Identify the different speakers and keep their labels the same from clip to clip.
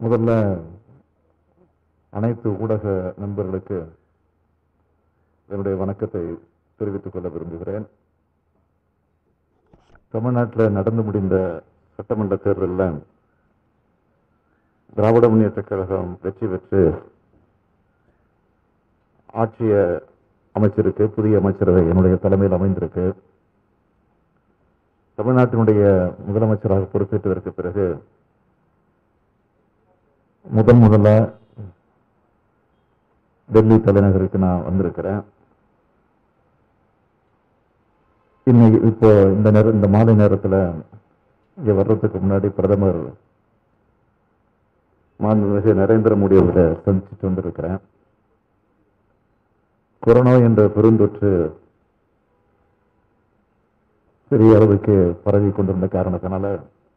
Speaker 1: முதல்ல அனைத்து ஊடக நண்பர்களுக்கு என்னுடைய வணக்கத்தை தெரிவித்துக் கொள்ள விரும்புகிறேன் தமிழ்நாட்டில் நடந்து முடிந்த சட்டமன்ற தேர்தலில் திராவிட முன்னேற்றக் கழகம் வெற்றி பெற்று ஆட்சியை அமைச்சிருக்கு புதிய அமைச்சரவை என்னுடைய தலைமையில் அமைந்திருக்கு தமிழ்நாட்டினுடைய முதலமைச்சராக பொறுப்பேற்றதற்கு பிறகு முதன் முதல்ல டெல்லி தலைநகருக்கு நான் வந்திருக்கிறேன் இன்னைக்கு இப்போ இந்த நேரம் இந்த மாலை நேரத்தில் இங்கே வர்றதுக்கு முன்னாடி பிரதமர் மாண்புமிகு நரேந்திர மோடி அவர்களை சந்திச்சுட்டு வந்திருக்கிறேன் கொரோனா என்ற பெருந்தொற்று பெரிய அளவுக்கு பரவி கொண்டிருந்த காரணத்தினால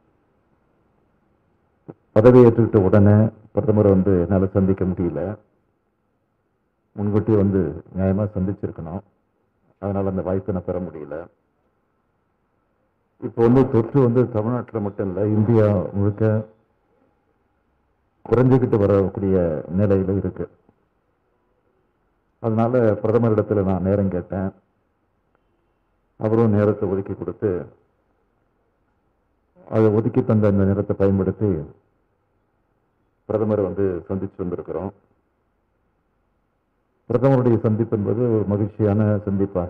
Speaker 1: பதவி ஏற்றுக்கிட்ட உடனே பிரதமரை வந்து என்னால் சந்திக்க முடியல முன்கூட்டியே வந்து நியாயமா சந்திச்சிருக்கணும் அதனால அந்த வாய்ப்பை நான் பெற முடியல இப்போ வந்து தொற்று வந்து தமிழ்நாட்டில் மட்டும் இல்லை இந்தியா முழுக்க குறைஞ்சிக்கிட்டு வரக்கூடிய நிலையில இருக்கு அதனால பிரதமரிடத்துல நான் நேரம் கேட்டேன் அவரும் நேரத்தை ஒதுக்கி கொடுத்து அதை ஒதுக்கி தந்த அந்த நேரத்தை பயன்படுத்தி பிரதமரை வந்து சந்திச்சு வந்திருக்கிறோம் பிரதமருடைய சந்திப்பு என்பது ஒரு மகிழ்ச்சியான சந்திப்பாக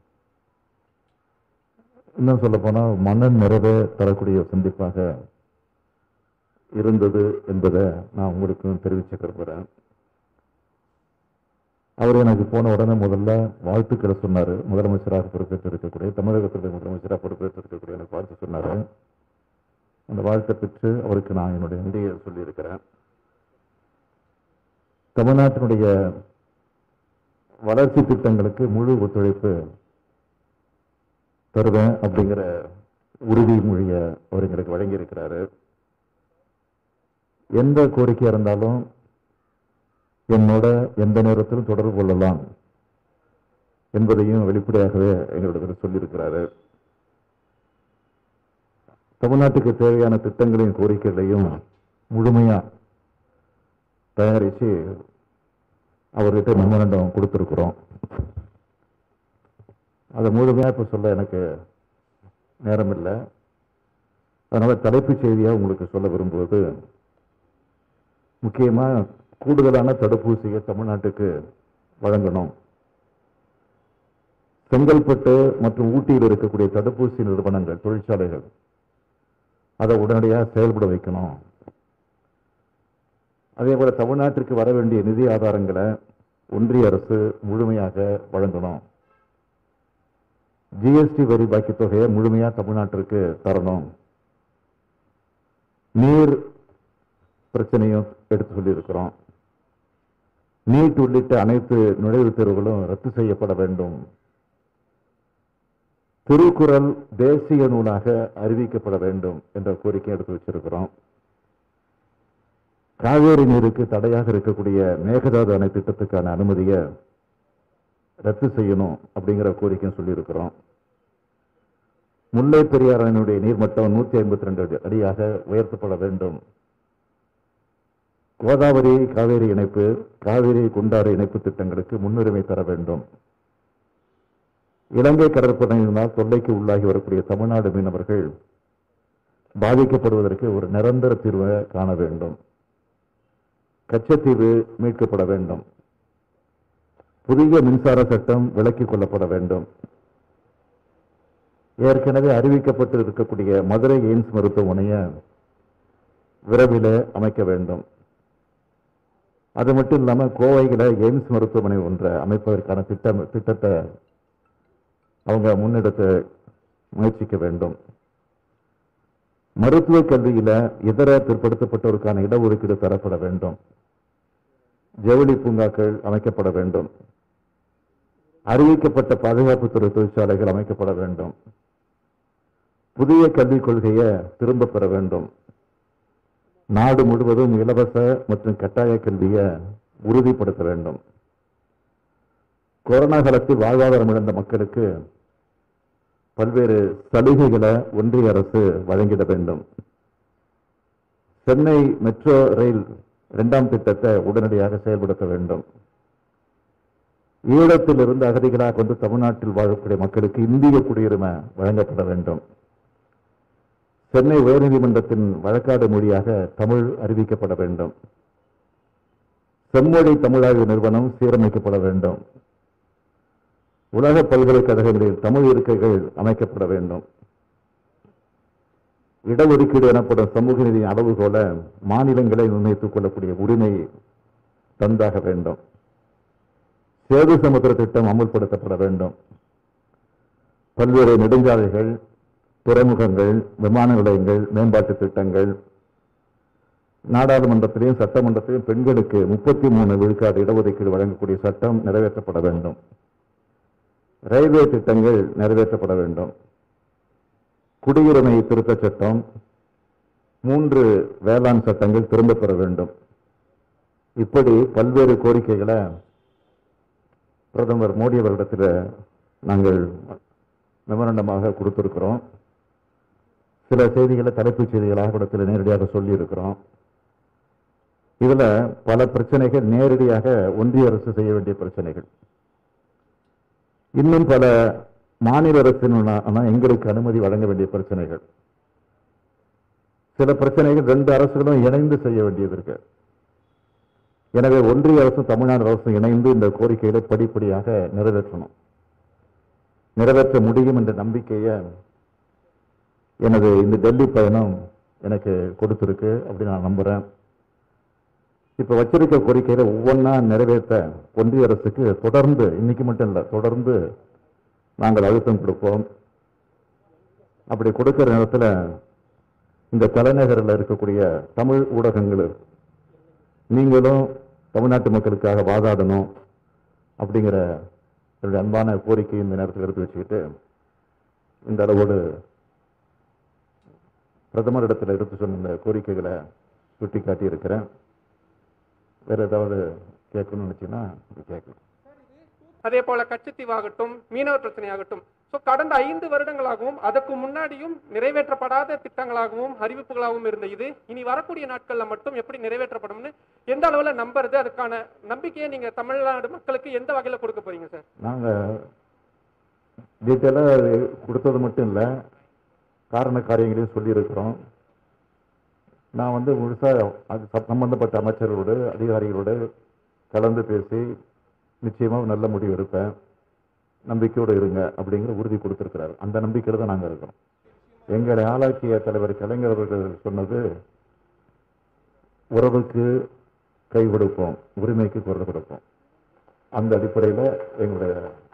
Speaker 1: இன்னும் சொல்ல போனா மன நிறைவே தரக்கூடிய ஒரு சந்திப்பாக இருந்தது என்பதை நான் உங்களுக்கு தெரிவிச்சுக்க விரும்புகிறேன் அவர் எனக்கு போன உடனே முதல்ல வாழ்த்துக்களை சொன்னார் முதலமைச்சராக பொறுப்பேற்று இருக்கக்கூடிய தமிழகத்துடைய முதலமைச்சராக பொறுப்பேற்று இருக்கக்கூடிய எனக்கு வாழ்த்து சொன்னார் அந்த வாழ்த்தை பெற்று அவருக்கு நான் என்னுடைய நன்றியை சொல்லியிருக்கிறேன் தமிழ்நாட்டினுடைய வளர்ச்சி திட்டங்களுக்கு முழு ஒத்துழைப்பு தருவேன் அப்படிங்கிற உறுதிமொழியை அவர் எங்களுக்கு வழங்கியிருக்கிறாரு எந்த கோரிக்கையா இருந்தாலும் என்னோட எந்த நேரத்திலும் தொடர்பு கொள்ளலாம் என்பதையும் வெளிப்படையாகவே எங்களிடத்தில் சொல்லியிருக்கிறாரு தமிழ்நாட்டுக்கு தேவையான திட்டங்களையும் கோரிக்கைகளையும் முழுமையா தயாரித்து அவர்கிட்ட மெமரண்டம் கொடுத்துருக்குறோம் அதை முழுமையாக இப்போ சொல்ல எனக்கு நேரம் இல்லை அதனால தலைப்புச் செய்தியாக உங்களுக்கு சொல்ல விரும்புவது முக்கியமாக கூடுதலான தடுப்பூசியை தமிழ்நாட்டுக்கு வழங்கணும் செங்கல்பட்டு மற்றும் ஊட்டியில் இருக்கக்கூடிய தடுப்பூசி நிறுவனங்கள் தொழிற்சாலைகள் அதை உடனடியாக செயல்பட வைக்கணும் அதே போல தமிழ்நாட்டிற்கு வர வேண்டிய நிதி ஆதாரங்களை ஒன்றிய அரசு முழுமையாக வழங்கணும் ஜிஎஸ்டி வரி பாக்கி தொகையை முழுமையாக தமிழ்நாட்டிற்கு தரணும் நீர் பிரச்சனையும் எடுத்து சொல்லியிருக்கிறோம் நீட் உள்ளிட்ட அனைத்து நுழைவுத் தேர்வுகளும் ரத்து செய்யப்பட வேண்டும் திருக்குறள் தேசிய நூலாக அறிவிக்கப்பட வேண்டும் என்ற கோரிக்கை எடுத்து வச்சிருக்கிறோம் காவேரி நீருக்கு தடையாக இருக்கக்கூடிய மேகதாது அணை திட்டத்துக்கான அனுமதியை ரத்து செய்யணும் அப்படிங்கிற கோரிக்கையும் சொல்லியிருக்கிறோம் முல்லை பெரியார் அணையினுடைய நீர்மட்டம் நூற்றி ஐம்பத்தி ரெண்டு அடியாக உயர்த்தப்பட வேண்டும் கோதாவரி காவேரி இணைப்பு காவேரி குண்டாறு இணைப்பு திட்டங்களுக்கு முன்னுரிமை தர வேண்டும் இலங்கை கடற்படையினால் தொல்லைக்கு உள்ளாகி வரக்கூடிய தமிழ்நாடு மீனவர்கள் பாதிக்கப்படுவதற்கு ஒரு நிரந்தர தீர்வை காண வேண்டும் கச்சத்தீவு மீட்கப்பட வேண்டும் புதிய மின்சார சட்டம் விலக்கிக் கொள்ளப்பட வேண்டும் ஏற்கனவே அறிவிக்கப்பட்டு இருக்கக்கூடிய மதுரை எய்ம்ஸ் மருத்துவமனையை விரைவில் அமைக்க வேண்டும் அது மட்டும் இல்லாம கோவையில எய்ம்ஸ் மருத்துவமனை ஒன்றை அமைப்பதற்கான திட்டம் திட்டத்தை அவங்க முன்னெடுத்து முயற்சிக்க வேண்டும் மருத்துவ கல்வியில இதர பிற்படுத்தப்பட்டோருக்கான இடஒதுக்கீடு தரப்பட வேண்டும் ஜவுளி பூங்காக்கள் அமைக்கப்பட வேண்டும் அறிவிக்கப்பட்ட பாதுகாப்புத்துறை தொழிற்சாலைகள் அமைக்கப்பட வேண்டும் புதிய கல்விக் கொள்கையை திரும்ப பெற வேண்டும் நாடு முழுவதும் இலவச மற்றும் கட்டாய கல்வியை உறுதிப்படுத்த வேண்டும் கொரோனா காலத்தில் வாழ்வாதாரம் இழந்த மக்களுக்கு பல்வேறு சலுகைகளை ஒன்றிய அரசு வழங்கிட வேண்டும் சென்னை மெட்ரோ ரயில் இரண்டாம் திட்டத்தை உடனடியாக செயல்படுத்த வேண்டும் ஈழத்தில் இருந்து அகதிகளாக கொண்டு தமிழ்நாட்டில் வாழக்கூடிய மக்களுக்கு இந்திய குடியுரிமை வழங்கப்பட வேண்டும் சென்னை உயர்நீதிமன்றத்தின் வழக்காடு மொழியாக தமிழ் அறிவிக்கப்பட வேண்டும் செம்மொழி தமிழாய்வு நிறுவனம் சீரமைக்கப்பட வேண்டும் உலக பல்கலைக்கழகங்களில் தமிழ் இருக்கைகள் அமைக்கப்பட வேண்டும் இடஒதுக்கீடு எனப்படும் சமூக நீதி அளவுகோல மாநிலங்களை நிர்ணயித்துக் கொள்ளக்கூடிய உரிமை தந்தாக வேண்டும் சேது சமுத்திர திட்டம் அமுல்படுத்தப்பட வேண்டும் பல்வேறு நெடுஞ்சாலைகள் துறைமுகங்கள் விமான நிலையங்கள் மேம்பாட்டு திட்டங்கள் நாடாளுமன்றத்திலையும் சட்டமன்றத்திலையும் பெண்களுக்கு முப்பத்தி மூணு விழுக்காடு இடஒதுக்கீடு வழங்கக்கூடிய சட்டம் நிறைவேற்றப்பட வேண்டும் ரயில்வே திட்டங்கள் நிறைவேற்றப்பட வேண்டும் குடியுரிமை திருத்தச் சட்டம் மூன்று வேளாண் சட்டங்கள் திரும்பப் பெற வேண்டும் இப்படி பல்வேறு கோரிக்கைகளை பிரதமர் மோடி அவரிடத்தில் நாங்கள் மெமரண்டமாக கொடுத்திருக்கிறோம் சில செய்திகளை தலைப்புச் செய்திகளாக இடத்தில் நேரடியாக சொல்லியிருக்கிறோம் இதுல பல பிரச்சனைகள் நேரடியாக ஒன்றிய அரசு செய்ய வேண்டிய பிரச்சனைகள் இன்னும் பல மாநில அரசின் எங்களுக்கு அனுமதி வழங்க வேண்டிய பிரச்சனைகள் சில பிரச்சனைகள் ரெண்டு அரசுகளும் இணைந்து செய்ய வேண்டியது இருக்கு எனவே ஒன்றிய அரசும் தமிழ்நாடு அரசும் இணைந்து இந்த கோரிக்கைகளை படிப்படியாக நிறைவேற்றணும் நிறைவேற்ற முடியும் என்ற நம்பிக்கையை எனது இந்த டெல்லி பயணம் எனக்கு கொடுத்திருக்கு அப்படின்னு நான் நம்புறேன் இப்ப வச்சிருக்க கோரிக்கையில ஒவ்வொன்றா நிறைவேற்ற ஒன்றிய அரசுக்கு தொடர்ந்து இன்னைக்கு மட்டும் இல்ல தொடர்ந்து நாங்கள் அழுத்தம் கொடுப்போம் அப்படி கொடுக்கிற நேரத்துல இந்த தலைநகரில் இருக்கக்கூடிய தமிழ் ஊடகங்கள் நீங்களும் தமிழ்நாட்டு மக்களுக்காக வாதாடணும் அப்படிங்கிற என்னுடைய அன்பான கோரிக்கை இந்த நேரத்தில் எடுத்து வச்சுக்கிட்டு இந்த அளவோடு பிரதமரிடத்தில் எடுத்து சொன்ன இந்த கோரிக்கைகளை சுட்டி காட்டியிருக்கிறேன் வேற ஏதாவது கேட்கணும்னு நினைச்சீங்கன்னா கேட்கலாம்
Speaker 2: அதே போல கச்சத்தீவாகட்டும் மீனவர் பிரச்சனையாகட்டும் ஸோ கடந்த ஐந்து வருடங்களாகவும் அதற்கு முன்னாடியும் நிறைவேற்றப்படாத திட்டங்களாகவும் அறிவிப்புகளாகவும் இருந்த இது இனி வரக்கூடிய நாட்கள்ல மட்டும் எப்படி நிறைவேற்றப்படும்னு எந்த அளவுல நம்புறது அதுக்கான நம்பிக்கையை நீங்க தமிழ்நாடு மக்களுக்கு எந்த வகையில கொடுக்க போறீங்க சார்
Speaker 1: நாங்கள் டீட்டெயிலாக கொடுத்தது மட்டும் இல்லை காரண காரியங்களையும் சொல்லியிருக்கிறோம் நான் வந்து முழுசாக அது ச- சம்பந்தப்பட்ட அமைச்சர்களோடு அதிகாரிகளோடு கலந்து பேசி நிச்சயமாக நல்ல முடிவு எடுப்பேன் நம்பிக்கையோடு இருங்க அப்படிங்கிற உறுதி கொடுத்திருக்கிறார் அந்த நம்பிக்கையில் தான் நாங்கள் இருக்கிறோம் எங்களை ஆளாக்கிய தலைவர் கலைஞர் அவர்கள் சொன்னது உறவுக்கு கை கொடுப்போம் உரிமைக்கு குரல் கொடுப்போம் அந்த அடிப்படையில் எங்களுடைய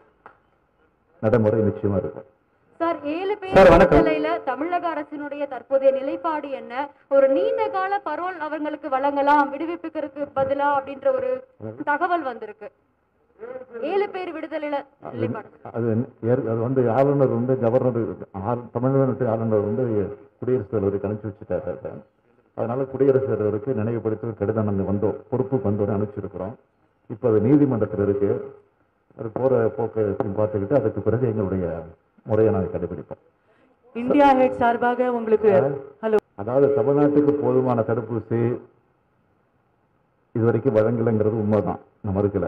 Speaker 1: நடைமுறை நிச்சயமா இருக்கும்
Speaker 3: சார் ஏழு பேர்
Speaker 4: சார், வணக்கம்.
Speaker 3: விடுதலையில தமிழக அரசினுடைய தற்போதைய நிலைப்பாடு என்ன ஒரு நீண்ட கால பரோல் அவர்களுக்கு வழங்கலாம் விடுவிப்புக்கு பதிலா அப்படின்ற ஒரு தகவல் வந்திருக்கு ஏழு பேர் விடுதலையில நிலைப்பாடு
Speaker 1: அது ஏற்- அது வந்து ஆளுநர் வந்து கவர்னர் ஆள்- தமிழ்நாட்டு ஆளுநர் வந்து குடியரசுத் தலைவருக்கு அனுப்பிச்சு வச்சுட்டாரு அதை. அதனால குடியரசுத் தலைவருக்கு நினைவுபடுத்த கடிதம் நாங்கள் வந்தோம் பொறுப்புக்கு வந்தோடனே அனுப்பிச்சிருக்கிறோம் இப்போ அது நீதிமன்றத்தில் இருக்கு அது போற போக்கை பார்த்துக்கிட்டு அதுக்கு பிறகு எங்களுடைய முறையை நாங்கள் கடைபிடிப்போம்
Speaker 4: இந்தியா ஹெட் சார்பாக உங்களுக்கு ஹலோ
Speaker 1: அதாவது தமிழ்நாட்டுக்கு போதுமான தடுப்பூசி இதுவரைக்கும் வழங்கலைங்கிறது உண்மைதான் நான் மறுக்கல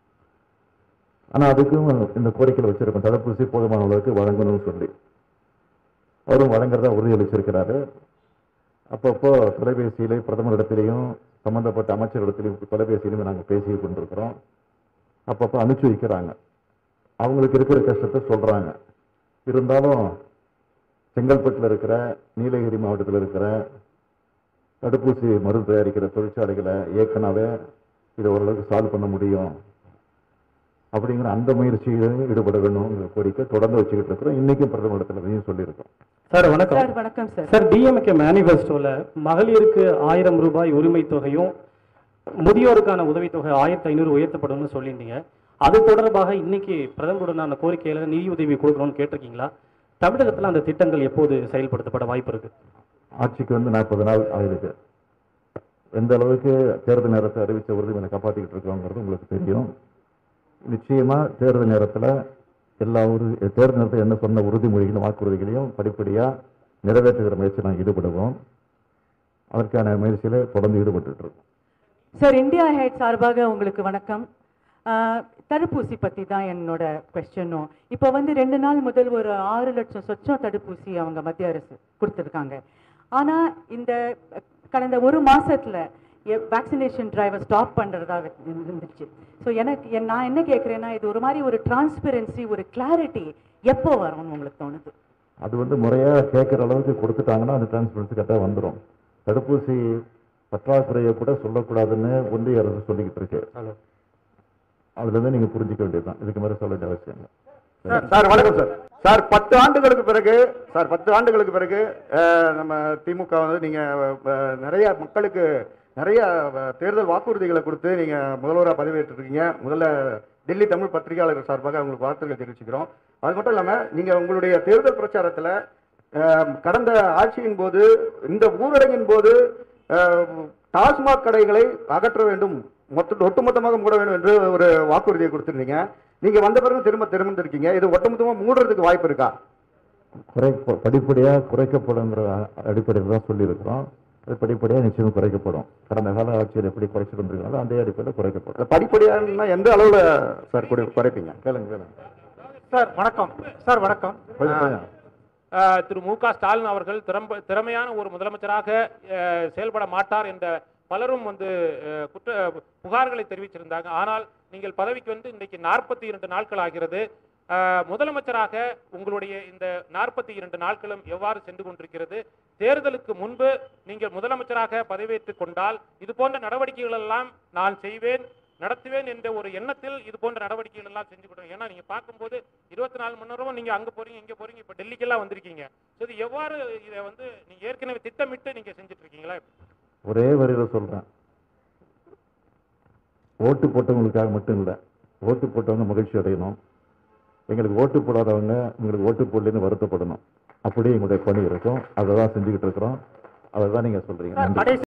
Speaker 1: ஆனா அதுக்கும் இந்த கோரிக்கையில் வச்சிருக்கோம் தடுப்பூசி போதுமான அளவுக்கு வழங்கணும்னு சொல்லி அவரும் வழங்குறதா உறுதியளிச்சிருக்கிறாரு அப்பப்போ தொலைபேசியிலே பிரதமரிடத்திலையும் சம்பந்தப்பட்ட அமைச்சரிடத்திலையும் தொலைபேசியிலும் நாங்கள் பேசி கொண்டிருக்கிறோம் அப்பப்போ அனுப்பிச்சு வைக்கிறாங்க அவங்களுக்கு இருக்கிற கஷ்டத்தை சொல்றாங்க இருந்தாலும் செங்கல்பட்டில் இருக்கிற நீலகிரி மாவட்டத்தில் இருக்கிற தடுப்பூசி மருந்து தயாரிக்கிற தொழிற்சாலைகளை ஏற்கனவே இதை ஓரளவுக்கு சால்வ் பண்ண முடியும் அப்படிங்கிற அந்த முயற்சியிலும் ஈடுபட வேணுங்கிற கோரிக்கை தொடர்ந்து வச்சுக்கிட்டு இருக்கிறோம் இன்னைக்கும் பிரதமர் இடத்துல இதையும் சொல்லியிருக்கோம்
Speaker 5: சார் வணக்கம்
Speaker 4: சார் வணக்கம் சார்
Speaker 5: சார் டிஎம்கே மேனிஃபெஸ்டோல மகளிருக்கு ஆயிரம் ரூபாய் உரிமை தொகையும் முதியோருக்கான உதவித்தொகை ஆயிரத்தி ஐநூறு உயர்த்தப்படும்னு சொல்லியிருந்தீங்க அது தொடர்பாக இன்னைக்கு பிரதமருடனான கோரிக்கையில நிதி உதவி கொடுக்கணும்னு கேட்டிருக்கீங்களா தமிழகத்துல அந்த திட்டங்கள் எப்போது செயல்படுத்தப்பட வாய்ப்பு இருக்கு
Speaker 1: ஆட்சிக்கு வந்து நாற்பது நாள் ஆயிருக்கு எந்த அளவுக்கு தேர்தல் நேரத்தை அறிவித்த உறுதிமொழி காப்பாற்றிக்கிட்டு இருக்கோங்கிறது உங்களுக்கு தெரியும் நிச்சயமா தேர்தல் நேரத்தில் எல்லா உறுதி தேர்தல் நேரத்தில் என்ன சொன்ன உறுதிமொழிகளும் வாக்குறுதிகளையும் படிப்படியாக நிறைவேற்றுகிற முயற்சி நாங்கள் ஈடுபடுவோம் அதற்கான முயற்சியில் தொடர்ந்து ஈடுபட்டு இருக்கோம்
Speaker 4: சார் இந்தியா ஹெட் சார்பாக உங்களுக்கு வணக்கம் ஆஹ், தடுப்பூசி பற்றி தான் என்னோட கொஸ்டினும் இப்போ வந்து ரெண்டு நாள் முதல் ஒரு ஆறு லட்சம் சொச்சம் தடுப்பூசி அவங்க மத்திய அரசு கொடுத்துருக்காங்க ஆனால் இந்த அஹ், கடந்த ஒரு மாசத்துல வேக்சினேஷன் டிரைவை ஸ்டாப் பண்ணுறதா இருந்துச்சு ஸோ எனக்கு என் நான் என்ன கேட்குறேன்னா இது ஒரு மாதிரி ஒரு டிரான்ஸ்பெரன்சி ஒரு கிளாரிட்டி எப்போ வரும்னு உங்களுக்கு தோணுது
Speaker 1: அது வந்து முறையாக கேட்குற அளவுக்கு கொடுத்துட்டாங்கன்னா அந்த டிரான்ஸ்பரன்சி கரெக்டாக வந்துடும் தடுப்பூசி பற்றாக்குறையை கூட சொல்லக்கூடாதுன்னு ஒன்றிய அரசு சொல்லிக்கிட்டு இருக்கு அதுலேருந்து நீங்கள் புரிஞ்சிக்க வேண்டியதுதான் இதுக்கு மேலே சொல்ல வேண்டிய அவசியம் இல்லை
Speaker 6: சார் சார் வணக்கம் சார் சார் பத்து ஆண்டுகளுக்கு பிறகு சார் பத்து ஆண்டுகளுக்கு பிறகு அஹ், நம்ம திமுக வந்து நீங்க அஹ், நிறைய மக்களுக்கு நிறைய அஹ், தேர்தல் வாக்குறுதிகளை கொடுத்து நீங்க முதல்வராக பதவியேற்று இருக்கீங்க முதல்ல டெல்லி தமிழ் பத்திரிகையாளர் சார்பாக உங்களுக்கு வாழ்த்துக்கள் தெரிவிச்சுக்கிறோம் அது மட்டும் இல்லாம நீங்க உங்களுடைய தேர்தல் பிரச்சாரத்துல அஹ், கடந்த ஆட்சியின் போது இந்த ஊரடங்கின் போது அஹ், டாஸ்மாக் கடைகளை அகற்ற வேண்டும் மொத்த ஒட்டுமொத்தமாக மூட வேண்டும் என்று ஒரு வாக்குறுதியை கொடுத்திருந்தீங்க நீங்க வந்த பிறகு திரும்ப திரும்பிருக்கீங்க இது ஒட்டுமொத்தமா மூடுறதுக்கு வாய்ப்பு இருக்கா
Speaker 1: குறை படிப்படியாக குறைக்கப்படுங்கிற அடிப்படையில் தான் சொல்லியிருக்கிறோம் அது படிப்படியாக நிச்சயம் குறைக்கப்படும் கடந்த கால ஆட்சியில் எப்படி குறைச்சிட்டு வந்திருக்காங்களோ அதே அடிப்படையில் குறைக்கப்படும்
Speaker 6: படிப்படியான எந்த அளவுல சார் குறை- குறைப்பீங்க
Speaker 1: கேளுங்க கேளுங்க
Speaker 7: சார் வணக்கம் சார் வணக்கம்
Speaker 1: கொஞ்சம் கொஞ்சம்.
Speaker 7: அஹ், திரு மு க ஸ்டாலின் அவர்கள் திறம்ப திறமையான ஒரு முதலமைச்சராக அஹ், செயல்பட மாட்டார் என்ற பலரும் வந்து அஹ், குற்ற புகார்களை தெரிவிச்சிருந்தாங்க ஆனால் நீங்கள் பதவிக்கு வந்து இன்றைக்கு நாற்பத்தி இரண்டு நாட்கள் ஆகிறது அஹ், முதலமைச்சராக உங்களுடைய இந்த நாற்பத்தி இரண்டு நாட்களும் எவ்வாறு சென்று கொண்டிருக்கிறது தேர்தலுக்கு முன்பு நீங்கள் முதலமைச்சராக பதவியேற்றுக் கொண்டால் இது போன்ற நடவடிக்கைகள் எல்லாம் நான் செய்வேன் நடத்துவேன் என்ற ஒரு எண்ணத்தில் இது போன்ற நடவடிக்கைகள் எல்லாம் செஞ்சு கொடுங்க ஏன்னா நீங்க பார்க்கும்போது இருபத்தி நாலு மணி நேரமும் நீங்க அங்க போறீங்க இங்க போறீங்க இப்ப டெல்லிக்கெல்லாம் வந்திருக்கீங்க So இது எவ்வாறு இதை வந்து நீங்க ஏற்கனவே திட்டமிட்டு நீங்க செஞ்சுட்டு இருக்கீங்களா
Speaker 1: ஒரே வரியில் சொல்கிறேன் ஓட்டு போட்டவங்களுக்காக மட்டும் இல்லை ஓட்டு போட்டவங்க மகிழ்ச்சி அடையணும் எங்களுக்கு ஓட்டு போடாதவங்க எங்களுக்கு ஓட்டு போடலன்னு வருத்தப்படணும் அப்படி எங்களுடைய பணி இருக்கும் அதை தான் செஞ்சுக்கிட்டு இருக்கிறோம் அதை தான் நீங்கள் சொல்கிறீங்க நன்றி